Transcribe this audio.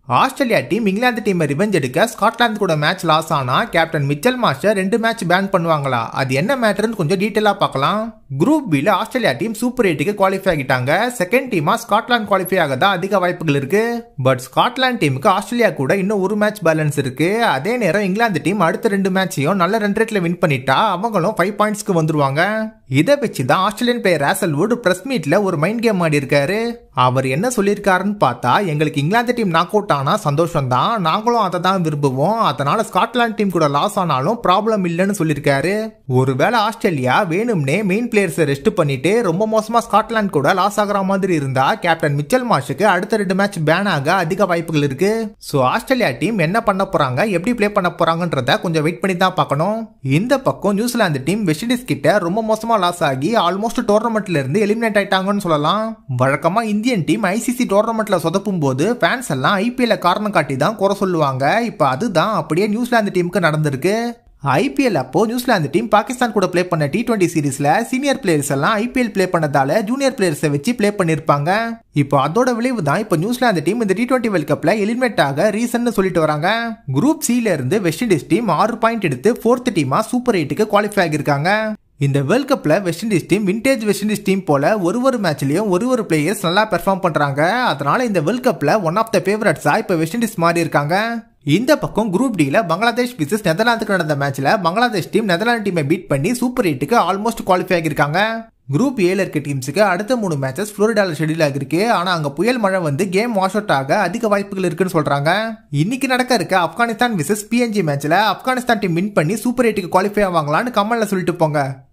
Australia team England டீமை revenge எடுக்க Scotland கூட மேட்ச் லாஸ் ஆனா கேப்டன் மிச்சல் மாஸ்டர் ரெண்டு மேட்ச் பேன் பண்ணுவாங்களா அது என்ன மேட்டர்னு கொஞ்சம் டீட்டெயிலா பார்க்கலாம் குரூப் பில ஆஸ்திரேலியா டீம் சூப்பர் எயிட்டுக்கு குவாலிஃபை ஆகிட்டாங்க செகண்ட் டீமா ஸ்காட்லாந்து குவாலிஃபை ஆக தான் அதிக வாய்ப்புகள் இருக்கு பட் ஸ்காட்லாந்து டீமுக்கு ஆஸ்திரேலியா கூட இன்னும் ஒரு மேட்ச் பேலன்ஸ் இருக்கு அதே நேரம் இங்கிலாந்து டீம் அடுத்த ரெண்டு மேட்சையும் நல்ல ரன் ரேட்ல வின் பண்ணிட்டா அவங்களும் ஃபைவ் பாயிண்ட்ஸ்க்கு வந்துருவாங்க இதை வச்சு தான் ஆஸ்திரேலியன் பிளேயர் ராசல்வுட் பிரஸ் மீட்ல ஒரு மைண்ட் கேம் ஆடி இருக்காரு அவர் என்ன சொல்லியிருக்காருன்னு பார்த்தா எங்களுக்கு இங்கிலாந்து டீம் நாக் அவுட் ஆனா சந்தோஷம் தான் நாங்களும் அதை தான் விரும்புவோம் அதனால ஸ்காட்லாந்து டீம் கூட லாஸ் ஆனாலும் ப்ராப்ளம் இல்லைன்னு சொல்லியிருக்காரு ஒருவேளை ஆஸ்திரேலியா வேணும்னே மெயின் பிளேயர்ஸை ரெஸ்ட் பண்ணிட்டு ரொம்ப மோசமா ஸ்காட்லாந்து கூட லாஸ் ஆகுற மாதிரி இருந்தா கேப்டன் மிச்சல் மாஷுக்கு அடுத்த ரெண்டு மேட்ச் பேன் ஆக அதிக வாய்ப்புகள் இருக்கு ஸோ ஆஸ்திரேலியா டீம் என்ன பண்ண போறாங்க எப்படி ப்ளே பண்ண போறாங்கன்றத கொஞ்சம் வெயிட் பண்ணி தான் பார்க்கணும் இந்த பக்கம் நியூசிலாந்து டீம் வெஸ்ட் இண்டீஸ் கிட்ட ரொம்ப மோசமா லாஸ் ஆகி ஆல்மோஸ்ட் டோர்னமெண்ட்ல இருந்து எலிமினேட் ஆயிட்டாங்கன்னு சொல்லலாம் வழக்கமா இந்தியன் டீம் ஐசிசி டோர்னமெண்ட்ல சொதப்பும் போது ஃபேன்ஸ் எல்லாம் ஐபிஎல் காரணம் காட்டி தான் குறை சொல்லுவாங்க இப்போ அதுதான் அப்படியே நியூசிலாந்து டீமுக்கு நடந்திருக்கு ஐபிஎல் அப்போ நியூசிலாந்து டீம் பாகிஸ்தான் கூட ப்ளே பண்ண டி டுவெண்ட்டி சீரீஸ்ல சீனியர் பிளேயர்ஸ் எல்லாம் ஐபிஎல் ப்ளே பண்ணதால ஜூனியர் பிளேயர்ஸை வச்சு ப்ளே பண்ணிருப்பாங்க இப்போ அதோட விளைவு தான் இப்போ நியூசிலாந்து டீம் இந்த டி டுவெண்ட்டி வேர்ல்ட் கப்ல எலிமினேட் ஆக ரீசன் சொல்லிட்டு வராங்க குரூப் சில இருந்து வெஸ்ட் இண்டீஸ் டீம் ஆறு பாயிண்ட் எடுத்து ஃபோர்த் டீமா சூப்பர் எயிட்டுக்கு குவாலிஃபை ஆகியிருக்காங்க இந்த வேர்ல்ட் கப்ல West Indies team vintage West Indies team போல ஒரு ஒரு மேட்ச்லயும் ஒரு ஒரு பிளேயர்ஸ் நல்லா பெர்ஃபார்ம் பண்றாங்க அதனால இந்த வேர்ல்ட் கப்ல ஒன் ஆஃப் த ஃபேவரட்ஸா இப்ப வெஸ்ட் இண்டீஸ் மாறி இருக்காங்க இந்த பக்கம் குரூப் டில பங்களாதேஷ் விசஸ் நெதர்லாந்துக்கு நடந்த மேட்ச்ல பங்களாதேஷ் டீம் நெதர்லாந்து டீமை பீட் பண்ணி சூப்பர் எயிட்டுக்கு ஆல்மோஸ்ட் குவாலிஃபை ஆகியிருக்காங்க குரூப் ஏல இருக்க டீம்ஸுக்கு அடுத்த மூணு மேட்சஸ் புளோரிடால ஷெடியூல் ஆகிருக்கு ஆனா அங்க புயல் மழை வந்து கேம் வாஷ் அவுட் ஆக அதிக வாய்ப்புகள் இருக்குன்னு சொல்றாங்க இன்னைக்கு நடக்க இருக்க ஆப்கானிஸ்தான் விசஸ் பிஎன்ஜி மேட்ச்ல ஆப்கானிஸ்தான் டீம் வின் பண்ணி சூப்பர் எயிட்டுக்கு குவாலிஃபை ஆவாங்களான்னு கமல்ல சொல்லிட்டு போங்க